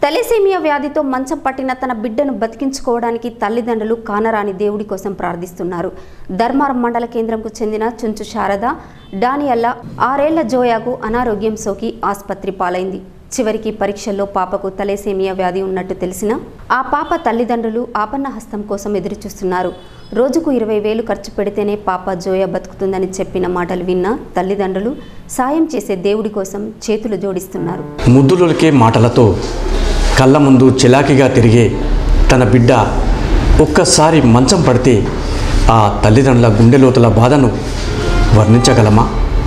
thalassemia వ్యాధితో మంచం పట్టిన తన బిడ్డను బతికించుకోవడానికి తల్లిదండ్రులు కానరాని దేవుడి కోసం ప్రార్థిస్తున్నారు ధర్మారం మండల కేంద్రంకు చెందిన చుంచు శారద డానియల్లా ఆరేళ్ల జోయాకు అనారోగ్యం సోకి ఆసుపత్రి పాలైంది చివరికి పరీక్షల్లో పాపకు తలేసేమియా వ్యాధి ఉన్నట్టు తెలిసినా ఆ పాప తల్లిదండ్రులు ఆపన్న హస్తం కోసం ఎదురుచూస్తున్నారు రోజుకు ఇరవై వేలు ఖర్చు పెడితేనే పాప జోయ బతుకుతుందని చెప్పిన మాటలు విన్న తల్లిదండ్రులు సాయం చేసే దేవుడి కోసం చేతులు జోడిస్తున్నారు ముద్దులొలికే మాటలతో కళ్ళ ముందు చిలాకిగా తిరిగే తన బిడ్డ ఒక్కసారి మంచం పడితే ఆ తల్లిదండ్రుల గుండెలోతుల బాధను వర్ణించగలమా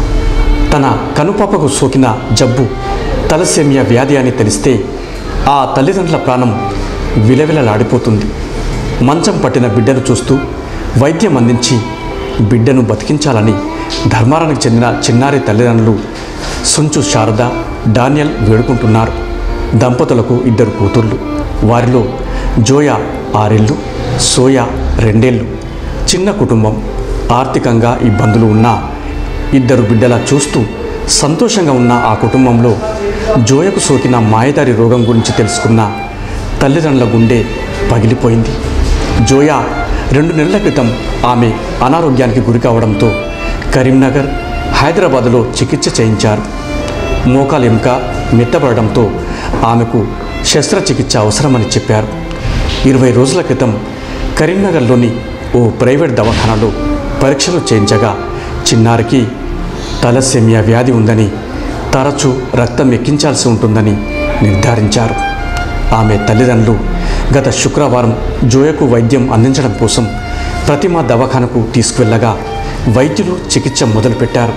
తన కనుపాపకు సోకిన జబ్బు తలసేమియా వ్యాధి అని తెలిస్తే ఆ తల్లిదండ్రుల ప్రాణం విలవిలలాడిపోతుంది మంచం పట్టిన బిడ్డను చూస్తూ వైద్యం అందించి బిడ్డను బతికించాలని ధర్మారానికి చెందిన చిన్నారి తల్లిదండ్రులు సుంచు శారద డానియల్ వేడుకుంటున్నారు దంపతులకు ఇద్దరు కూతుర్లు వారిలో జోయా ఆరేళ్ళు సోయా రెండేళ్ళు చిన్న కుటుంబం ఆర్థికంగా ఇబ్బందులు ఉన్నా ఇద్దరు బిడ్డల చూస్తూ సంతోషంగా ఉన్న ఆ కుటుంబంలో జోయకు సోకిన మాయదారి రోగం గురించి తెలుసుకున్న తల్లిదండ్రుల గుండె పగిలిపోయింది జోయా రెండు నెలల క్రితం ఆమె అనారోగ్యానికి గురి కావడంతో కరీంనగర్ హైదరాబాదులో చికిత్స చేయించారు మోకాలు ఎముక మెత్తబడడంతో ఆమెకు శస్త్రచికిత్స అవసరమని చెప్పారు ఇరవై రోజుల క్రితం కరీంనగర్లోని ఓ ప్రైవేట్ దవాఖానలో పరీక్షలు చేయించగా చిన్నారికి తలసెమియా వ్యాధి ఉందని తరచూ రక్తం ఎక్కించాల్సి ఉంటుందని నిర్ధారించారు ఆమె తల్లిదండ్రులు గత శుక్రవారం జోయకు వైద్యం అందించడం కోసం ప్రతిమ దవాఖానకు తీసుకువెళ్ళగా వైద్యులు చికిత్స మొదలుపెట్టారు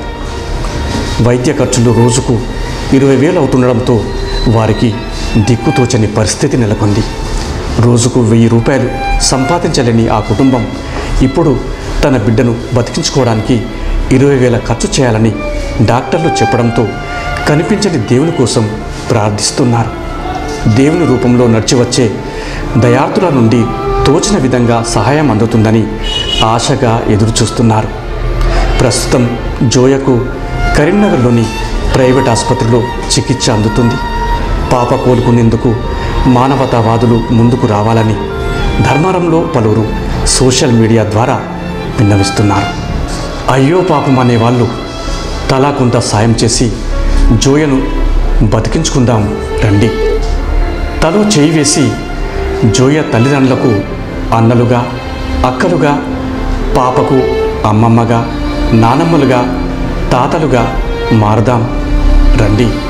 వైద్య ఖర్చులు రోజుకు ఇరవై వేలు అవుతుండడంతో వారికి దిక్కుతోచని పరిస్థితి నెలకొంది రోజుకు వెయ్యి రూపాయలు సంపాదించలేని ఆ కుటుంబం ఇప్పుడు తన బిడ్డను బతికించుకోవడానికి ఇరవై వేల ఖర్చు చేయాలని డాక్టర్లు చెప్పడంతో కనిపించని దేవుని కోసం ప్రార్థిస్తున్నారు దేవుని రూపంలో నడిచి వచ్చే దయార్థుల నుండి తోచిన విధంగా సహాయం అందుతుందని ఆశగా ఎదురుచూస్తున్నారు ప్రస్తుతం జోయకు కరీంనగర్లోని ప్రైవేట్ ఆసుపత్రిలో చికిత్స అందుతుంది పాప కోలుకునేందుకు మానవతావాదులు ముందుకు రావాలని ధర్మారంలో పలువురు సోషల్ మీడియా ద్వారా విన్నవిస్తున్నారు అయ్యో పాపం అనే వాళ్ళు తలా కొంత సాయం చేసి జోయను బతికించుకుందాం రండి తలో చేయి వేసి జోయ తల్లిదండ్రులకు అన్నలుగా అక్కలుగా పాపకు అమ్మమ్మగా నానమ్మలుగా తాతలుగా మారదాం రండి